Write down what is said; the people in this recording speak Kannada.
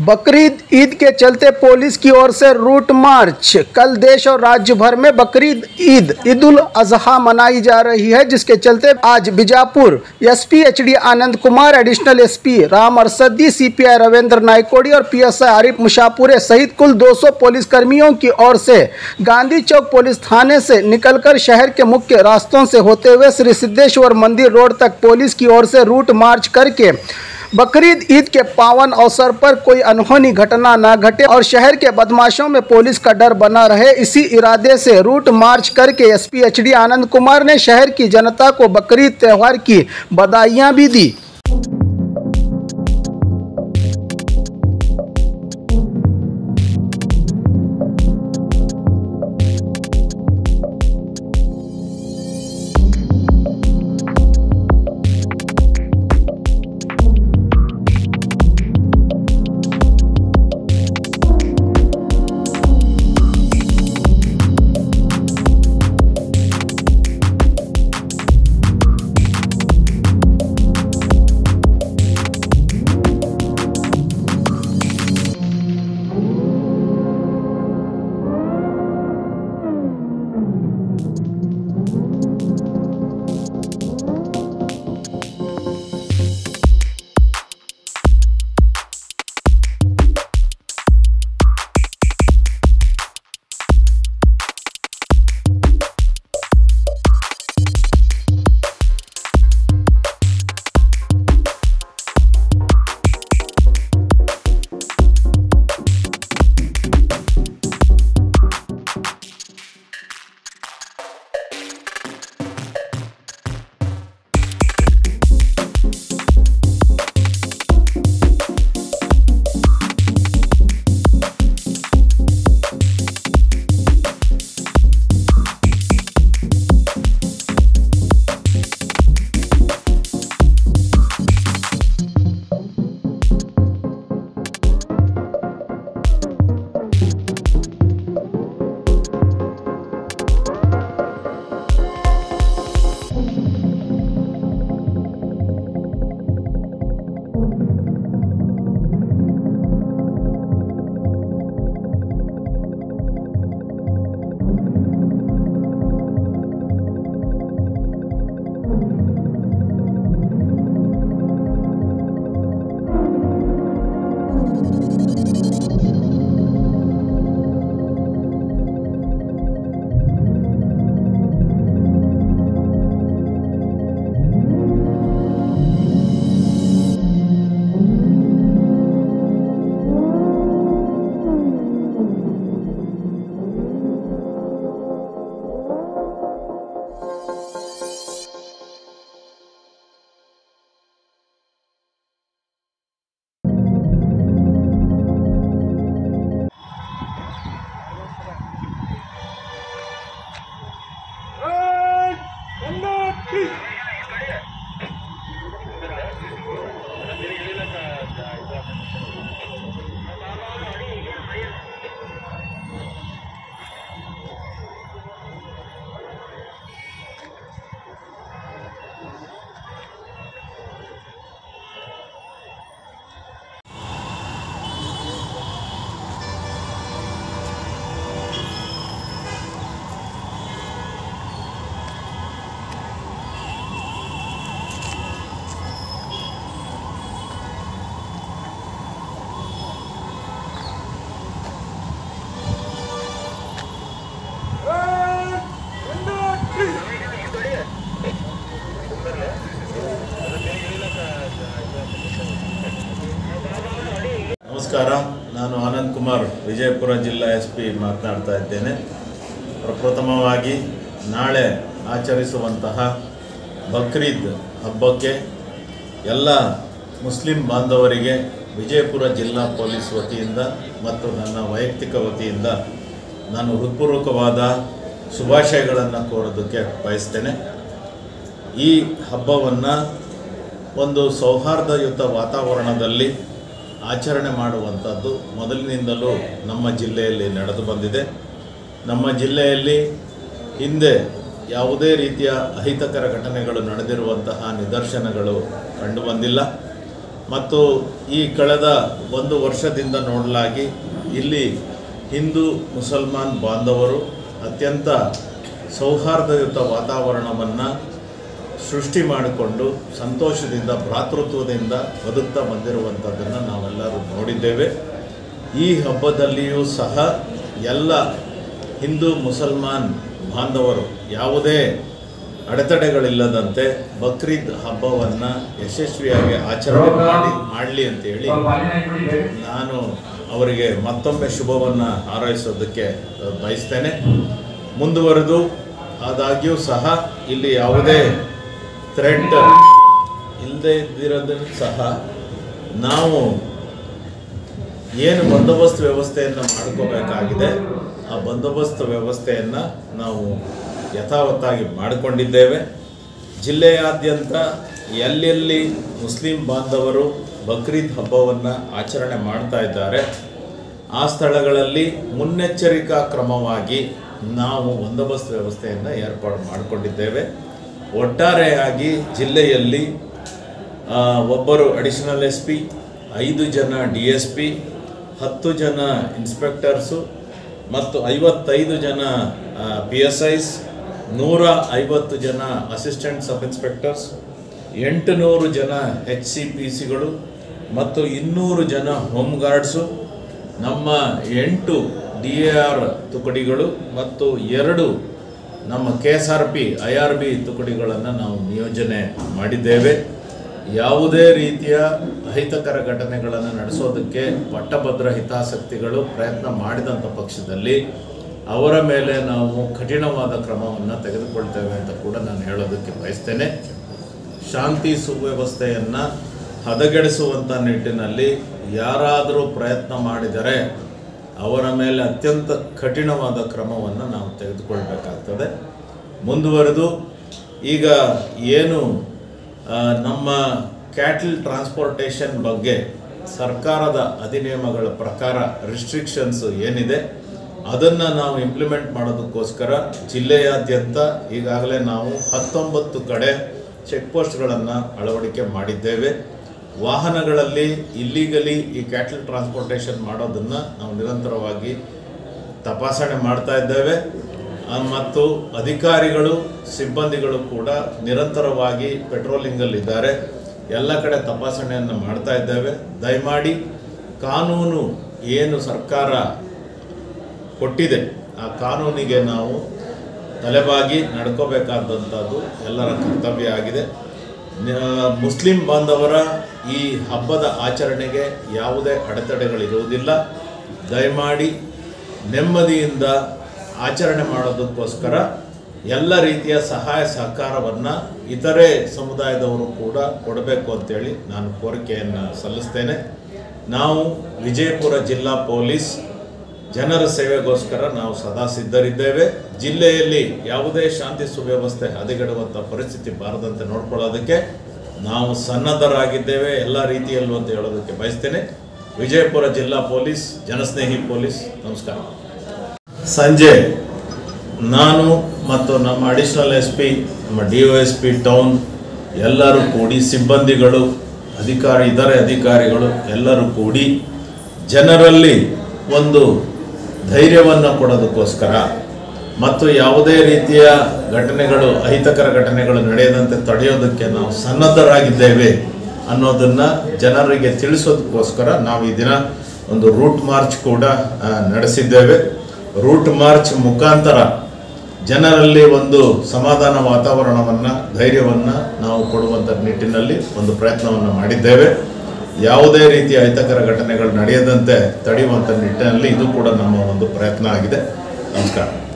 बकरीद ईद के चलते पुलिस की ओर से रूट मार्च कल देश और राज्य भर में बकरीद ईद ईद उल अजहा मनाई जा रही है जिसके चलते आज Bijapur SP HD Anand Kumar additional SP Ram अरसदी सीपीआई रविंद्र नायकोड़ी और पीएसआई आरिफ मुशापुरे सहित कुल 200 पुलिस कर्मियों की ओर से गांधी चौक पुलिस थाने से निकलकर शहर के मुख्य रास्तों से होते हुए श्री सिद्धेश्वर मंदिर रोड तक पुलिस की ओर से रूट मार्च करके बकरीद ईद के पावन अवसर पर कोई अनहोनी घटना न घटे और शहर के बदमाशों में पुलिस का डर बना रहे इसी इरादे से रूट मार्च करके एसपी एचडी आनंद कुमार ने शहर की जनता को बकरीद त्यौहार की बधाइयां भी दी ನಮಸ್ಕಾರ ನಾನು ಆನಂದ್ ಕುಮಾರ್ ವಿಜಯಪುರ ಜಿಲ್ಲಾ ಎಸ್ ಪಿ ಮಾತನಾಡ್ತಾ ಇದ್ದೇನೆ ಪ್ರಪ್ರಥಮವಾಗಿ ನಾಳೆ ಆಚರಿಸುವಂತಹ ಬಕ್ರೀದ್ ಹಬ್ಬಕ್ಕೆ ಎಲ್ಲ ಮುಸ್ಲಿಂ ಬಾಂಧವರಿಗೆ ವಿಜಯಪುರ ಜಿಲ್ಲಾ ಪೊಲೀಸ್ ವತಿಯಿಂದ ಮತ್ತು ನನ್ನ ವೈಯಕ್ತಿಕ ವತಿಯಿಂದ ನಾನು ಹೃತ್ಪೂರ್ವಕವಾದ ಶುಭಾಶಯಗಳನ್ನು ಕೋರೋದಕ್ಕೆ ಬಯಸ್ತೇನೆ ಈ ಹಬ್ಬವನ್ನು ಒಂದು ಸೌಹಾರ್ದಯುತ ವಾತಾವರಣದಲ್ಲಿ ಆಚರಣೆ ಮಾಡುವಂಥದ್ದು ಮೊದಲಿನಿಂದಲೂ ನಮ್ಮ ಜಿಲ್ಲೆಯಲ್ಲಿ ನಡೆದು ಬಂದಿದೆ ನಮ್ಮ ಜಿಲ್ಲೆಯಲ್ಲಿ ಹಿಂದೆ ಯಾವುದೇ ರೀತಿಯ ಅಹಿತಕರ ಘಟನೆಗಳು ನಡೆದಿರುವಂತಹ ನಿದರ್ಶನಗಳು ಕಂಡುಬಂದಿಲ್ಲ ಮತ್ತು ಈ ಕಳೆದ ಒಂದು ವರ್ಷದಿಂದ ನೋಡಲಾಗಿ ಇಲ್ಲಿ ಹಿಂದೂ ಮುಸಲ್ಮಾನ್ ಬಾಂಧವರು ಅತ್ಯಂತ ಸೌಹಾರ್ದಯುತ ವಾತಾವರಣವನ್ನು ಸೃಷ್ಟಿ ಮಾಡಿಕೊಂಡು ಸಂತೋಷದಿಂದ ಭ್ರಾತೃತ್ವದಿಂದ ಬದುಕ್ತಾ ಬಂದಿರುವಂಥದ್ದನ್ನು ನಾವೆಲ್ಲರೂ ನೋಡಿದ್ದೇವೆ ಈ ಹಬ್ಬದಲ್ಲಿಯೂ ಸಹ ಎಲ್ಲ ಹಿಂದೂ ಮುಸಲ್ಮಾನ್ ಬಾಂಧವರು ಯಾವುದೇ ಅಡೆತಡೆಗಳಿಲ್ಲದಂತೆ ಬಕ್ರೀದ್ ಹಬ್ಬವನ್ನು ಯಶಸ್ವಿಯಾಗಿ ಆಚರಣೆ ಮಾಡಿ ಮಾಡಲಿ ಅಂತೇಳಿ ನಾನು ಅವರಿಗೆ ಮತ್ತೊಮ್ಮೆ ಶುಭವನ್ನು ಹಾರೈಸೋದಕ್ಕೆ ಅ, ಬಯಸ್ತೇನೆ ಮುಂದುವರೆದು ಆದಾಗ್ಯೂ ಸಹ ಇಲ್ಲಿ ಯಾವುದೇ ಥ್ರೆಡ್ ಇಲ್ಲದೆ ಇದ್ದಿರೋದನ್ನು ಸಹ ನಾವು ಏನು ಬಂದೋಬಸ್ತ್ ವ್ಯವಸ್ಥೆಯನ್ನು ಮಾಡ್ಕೋಬೇಕಾಗಿದೆ ಆ ಬಂದೋಬಸ್ತ್ ವ್ಯವಸ್ಥೆಯನ್ನು ನಾವು ಯಥಾವತ್ತಾಗಿ ಮಾಡಿಕೊಂಡಿದ್ದೇವೆ ಜಿಲ್ಲೆಯಾದ್ಯಂತ ಎಲ್ಲೆಲ್ಲಿ ಮುಸ್ಲಿಂ ಬಾಂಧವರು ಬಕ್ರೀದ್ ಹಬ್ಬವನ್ನು ಆಚರಣೆ ಮಾಡ್ತಾ ಇದ್ದಾರೆ ಆ ಸ್ಥಳಗಳಲ್ಲಿ ಮುನ್ನೆಚ್ಚರಿಕಾ ಕ್ರಮವಾಗಿ ನಾವು ಬಂದೋಬಸ್ತ್ ವ್ಯವಸ್ಥೆಯನ್ನು ಏರ್ಪಾಡು ಮಾಡಿಕೊಂಡಿದ್ದೇವೆ ಒಟ್ಟಾರೆಯಾಗಿ ಜಿಲ್ಲೆಯಲ್ಲಿ ಆ, ಒಬ್ಬರು ಅಡಿಷನಲ್ ಎಸ್ ಪಿ ಐದು ಜನ ಡಿ ಎಸ್ ಪಿ ಹತ್ತು ಜನ ಇನ್ಸ್ಪೆಕ್ಟರ್ಸು ಮತ್ತು ಐವತ್ತೈದು ಜನ ಪಿ ಎಸ್ ಐಸ್ ನೂರ ಐವತ್ತು ಜನ ಅಸಿಸ್ಟೆಂಟ್ ಸಬ್ ಇನ್ಸ್ಪೆಕ್ಟರ್ಸ್ ಎಂಟುನೂರು ಜನ ಎಚ್ ಸಿ ಪಿ ಸಿಗಳು ಮತ್ತು ಇನ್ನೂರು ಜನ ಹೋಮ್ ಗಾರ್ಡ್ಸು ನಮ್ಮ ಎಂಟು ಡಿ ಎ ಆರ್ ತುಕಡಿಗಳು ಮತ್ತು ಎರಡು ನಮ್ಮ K S R P I R B ತುಕಡಿಗಳನ್ನು ನಾವು ನಿಯೋಜನೆ ಮಾಡಿದ್ದೇವೆ ಯಾವುದೇ ರೀತಿಯ ಅಹಿತಕರ ಘಟನೆಗಳನ್ನು ನಡೆಸೋದಕ್ಕೆ ಪಟ್ಟಭದ್ರ ಹಿತಾಸಕ್ತಿಗಳು ಪ್ರಯತ್ನ ಮಾಡಿದಂಥ ಪಕ್ಷದಲ್ಲಿ ಅವರ ಮೇಲೆ ನಾವು ಕಠಿಣವಾದ ಕ್ರಮವನ್ನು ತೆಗೆದುಕೊಳ್ತೇವೆ ಅಂತ ಕೂಡ ನಾನು ಹೇಳೋದಕ್ಕೆ ಬಯಸ್ತೇನೆ ಶಾಂತಿ ಸುವ್ಯವಸ್ಥೆಯನ್ನು ಹದಗೆಡಿಸುವಂಥ ನಿಟ್ಟಿನಲ್ಲಿ ಯಾರಾದರೂ ಪ್ರಯತ್ನ ಮಾಡಿದರೆ ಅವರ ಮೇಲೆ ಅತ್ಯಂತ ಕಠಿಣವಾದ ಕ್ರಮವನ್ನು ನಾವು ತೆಗೆದುಕೊಳ್ಬೇಕಾಗ್ತದೆ ಮುಂದುವರೆದು ಈಗ ಏನು ಆ, ನಮ್ಮ ಕ್ಯಾಟಲ್ ಟ್ರಾನ್ಸ್ಪೋರ್ಟೇಷನ್ ಬಗ್ಗೆ ಸರ್ಕಾರದ ಅಧಿನಿಯಮಗಳ ಪ್ರಕಾರ ರಿಸ್ಟ್ರಿಕ್ಷನ್ಸ್ ಏನಿದೆ ಅದನ್ನು ನಾವು ಇಂಪ್ಲಿಮೆಂಟ್ ಮಾಡೋದಕ್ಕೋಸ್ಕರ ಜಿಲ್ಲೆಯಾದ್ಯಂತ ಈಗಾಗಲೇ ನಾವು ಹತ್ತೊಂಬತ್ತು ಕಡೆ ಚೆಕ್ ಪೋಸ್ಟ್ಗಳನ್ನು ಅಳವಡಿಕೆ ಮಾಡಿದ್ದೇವೆ ವಾಹನಗಳಲ್ಲಿ ಇಲ್ಲಿಗಲಿ ಈ ಕ್ಯಾಟಲ್ ಟ್ರಾನ್ಸ್ಪೋರ್ಟೇಷನ್ ಮಾಡೋದನ್ನು ನಾವು ನಿರಂತರವಾಗಿ ತಪಾಸಣೆ ಮಾಡ್ತಾ ಇದ್ದೇವೆ ಆ, ಮತ್ತು ಅಧಿಕಾರಿಗಳು ಸಿಬ್ಬಂದಿಗಳು ಕೂಡ ನಿರಂತರವಾಗಿ ಪೆಟ್ರೋಲಿಂಗಲ್ಲಿದ್ದಾರೆ ಎಲ್ಲ ಕಡೆ ತಪಾಸಣೆಯನ್ನು ಮಾಡ್ತಾ ಇದ್ದೇವೆ ದಯಮಾಡಿ ಕಾನೂನು ಏನು ಸರ್ಕಾರ ಕೊಟ್ಟಿದೆ ಆ ಕಾನೂನಿಗೆ ನಾವು ತಲೆಬಾಗಿ ನಡ್ಕೋಬೇಕಾದಂಥದ್ದು ಎಲ್ಲರ ಕರ್ತವ್ಯ ಆಗಿದೆ ನ- ಮುಸ್ಲಿಂ ಬಾಂಧವರ ಈ ಹಬ್ಬದ ಆಚರಣೆಗೆ ಯಾವುದೇ ಅಡೆತಡೆಗಳಿರುವುದಿಲ್ಲ ದಯಮಾಡಿ ನೆಮ್ಮದಿಯಿಂದ ಆಚರಣೆ ಮಾಡೋದಕ್ಕೋಸ್ಕರ ಎಲ್ಲ ರೀತಿಯ ಸಹಾಯ ಸಹಕಾರವನ್ನು ಇತರೆ ಸಮುದಾಯದವರು ಕೂಡ ಕೊಡಬೇಕು ಅಂತೇಳಿ ನಾನು ಕೋರಿಕೆಯನ್ನು ಸಲ್ಲಿಸ್ತೇನೆ ನಾವು ವಿಜಯಪುರ ಜಿಲ್ಲಾ ಪೊಲೀಸ್ ಜನರ ಸೇವೆಗೋಸ್ಕರ ನಾವು ಸದಾ ಸಿದ್ಧರಿದ್ದೇವೆ ಜಿಲ್ಲೆಯಲ್ಲಿ ಯಾವುದೇ ಶಾಂತಿ ಸುವ್ಯವಸ್ಥೆ ಹದಗೆಡುವಂಥ ಪರಿಸ್ಥಿತಿ ಬಾರದಂತೆ ನೋಡ್ಕೊಳ್ಳೋದಕ್ಕೆ ನಾವು ಸನ್ನದ್ಧರಾಗಿದ್ದೇವೆ ಎಲ್ಲ ರೀತಿಯಲ್ಲೂ ಅಂತ ಹೇಳೋದಕ್ಕೆ ಬಯಸ್ತೇನೆ ವಿಜಯಪುರ ಜಿಲ್ಲಾ ಪೊಲೀಸ್ ಜನಸ್ನೇಹಿ ಪೊಲೀಸ್ ನಮಸ್ಕಾರ ಸಂಜೆ ನಾನು ಮತ್ತು ನಮ್ಮ ಅಡಿಷನಲ್ ಎಸ್ ಪಿ ನಮ್ಮ D O S P town ಎಲ್ಲರೂ ಕೂಡಿ ಸಿಬ್ಬಂದಿಗಳು ಅಧಿಕಾರಿ ಇತರೆ ಅಧಿಕಾರಿಗಳು ಎಲ್ಲರೂ ಕೂಡಿ ಜನರಲ್ಲಿ ಒಂದು ಧೈರ್ಯವನ್ನು ಕೊಡೋದಕ್ಕೋಸ್ಕರ ಮತ್ತು ಯಾವುದೇ ರೀತಿಯ ಘಟನೆಗಳು ಅಹಿತಕರ ಘಟನೆಗಳು ನಡೆಯದಂತೆ ತಡೆಯೋದಕ್ಕೆ ನಾವು ಸನ್ನದ್ಧರಾಗಿದ್ದೇವೆ ಅನ್ನೋದನ್ನು ಜನರಿಗೆ ತಿಳಿಸೋದಕ್ಕೋಸ್ಕರ ನಾವು ಈ ದಿನ ಒಂದು ರೂಟ್ ಮಾರ್ಚ್ ಕೂಡ ಆ, ನಡೆಸಿದ್ದೇವೆ ರೂಟ್ ಮಾರ್ಚ್ ಮುಖಾಂತರ ಜನರಲ್ಲಿ ಒಂದು ಸಮಾಧಾನ ವಾತಾವರಣವನ್ನು ಧೈರ್ಯವನ್ನು ನಾವು ಕೊಡುವಂಥ ನಿಟ್ಟಿನಲ್ಲಿ ಒಂದು ಪ್ರಯತ್ನವನ್ನು ಮಾಡಿದ್ದೇವೆ ಯಾವುದೇ ರೀತಿಯ ಅಹಿತಕರ ಘಟನೆಗಳು ನಡೆಯದಂತೆ ತಡೆಯುವಂಥ ನಿಟ್ಟಿನಲ್ಲಿ ಇದು ಕೂಡ ನಮ್ಮ ಒಂದು ಪ್ರಯತ್ನ ಆಗಿದೆ ನಮಸ್ಕಾರ